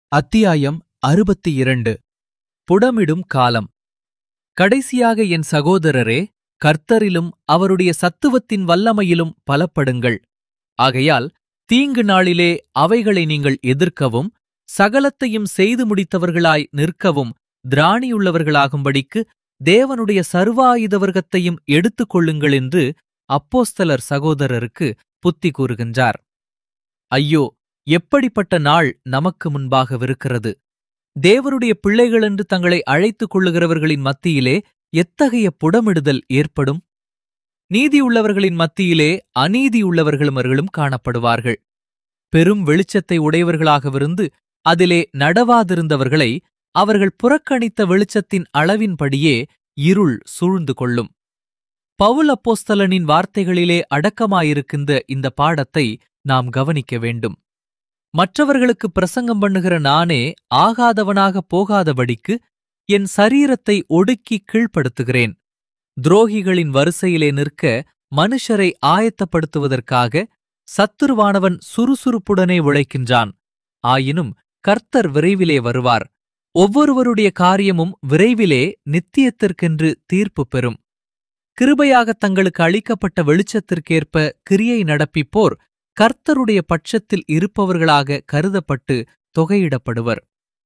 அத்தியாயம் அறுபத்தி இரண்டு புடமிடும் காலம் கடைசியாக என் சகோதரரே கர்த்தரிலும் அவருடைய சத்துவத்தின் வல்லமையிலும் பலப்படுங்கள் ஆகையால் தீங்கு நாளிலே அவைகளை நீங்கள் எதிர்க்கவும் சகலத்தையும் செய்து முடித்தவர்களாய் நிற்கவும் திராணியுள்ளவர்களாகும்படிக்கு தேவனுடைய சர்வாயுதவர்க்கத்தையும் எடுத்துக் கொள்ளுங்கள் என்று அப்போஸ்தலர் சகோதரருக்கு புத்தி கூறுகின்றார் ஐயோ எப்படிப்பட்ட நாள் நமக்கு முன்பாகவிருக்கிறது தேவருடைய பிள்ளைகள் என்று தங்களை அழைத்துக் கொள்ளுகிறவர்களின் மத்தியிலே எத்தகைய புடமிடுதல் ஏற்படும் நீதியுள்ளவர்களின் மத்தியிலே அநீதியுள்ளவர்களும் காணப்படுவார்கள் பெரும் வெளிச்சத்தை உடையவர்களாகவிருந்து அதிலே நடவாதிருந்தவர்களை அவர்கள் புறக்கணித்த வெளிச்சத்தின் அளவின்படியே இருள் சூழ்ந்து கொள்ளும் பவுல் அப்போஸ்தலனின் வார்த்தைகளிலே அடக்கமாயிருக்கின்ற இந்த பாடத்தை நாம் கவனிக்க வேண்டும் மற்றவர்களுக்கு பிரசங்கம் பண்ணுகிற நானே ஆகாதவனாக போகாதபடிக்கு என் சரீரத்தை ஒடுக்கி கீழ்ப்படுத்துகிறேன் துரோகிகளின் வரிசையிலே நிற்க மனுஷரை ஆயத்தப்படுத்துவதற்காக சத்துருவானவன் சுறுசுறுப்புடனே உழைக்கின்றான் ஆயினும் கர்த்தர் விரைவிலே வருவார் ஒவ்வொருவருடைய காரியமும் விரைவிலே நித்தியத்திற்கென்று தீர்ப்பு பெறும் கிருபையாக தங்களுக்கு அளிக்கப்பட்ட வெளிச்சத்திற்கேற்ப கிரியை நடப்பிப்போர் கர்த்தருடைய பட்சத்தில் இருப்பவர்களாக கருதப்பட்டு தொகையிடப்படுவர்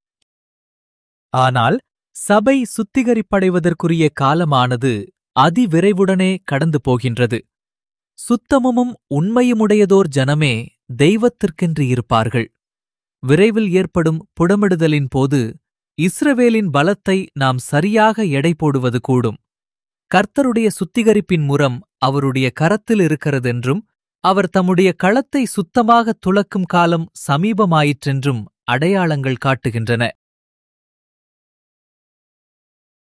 ஆனால் சபை சுத்திகரிப்படைவதற்குரிய காலமானது அதிவிரைவுடனே கடந்து போகின்றது சுத்தமும் உண்மையுமுடையதோர் ஜனமே தெய்வத்திற்கென்று இருப்பார்கள் விரைவில் ஏற்படும் புடமிடுதலின் போது இஸ்ரவேலின் பலத்தை நாம் சரியாக எடை போடுவது கூடும் கர்த்தருடைய சுத்திகரிப்பின் முறம் அவருடைய கரத்தில் இருக்கிறதென்றும் அவர் தம்முடைய களத்தை சுத்தமாக துளக்கும் காலம் சமீபமாயிற்றென்றும் அடையாளங்கள் காட்டுகின்றன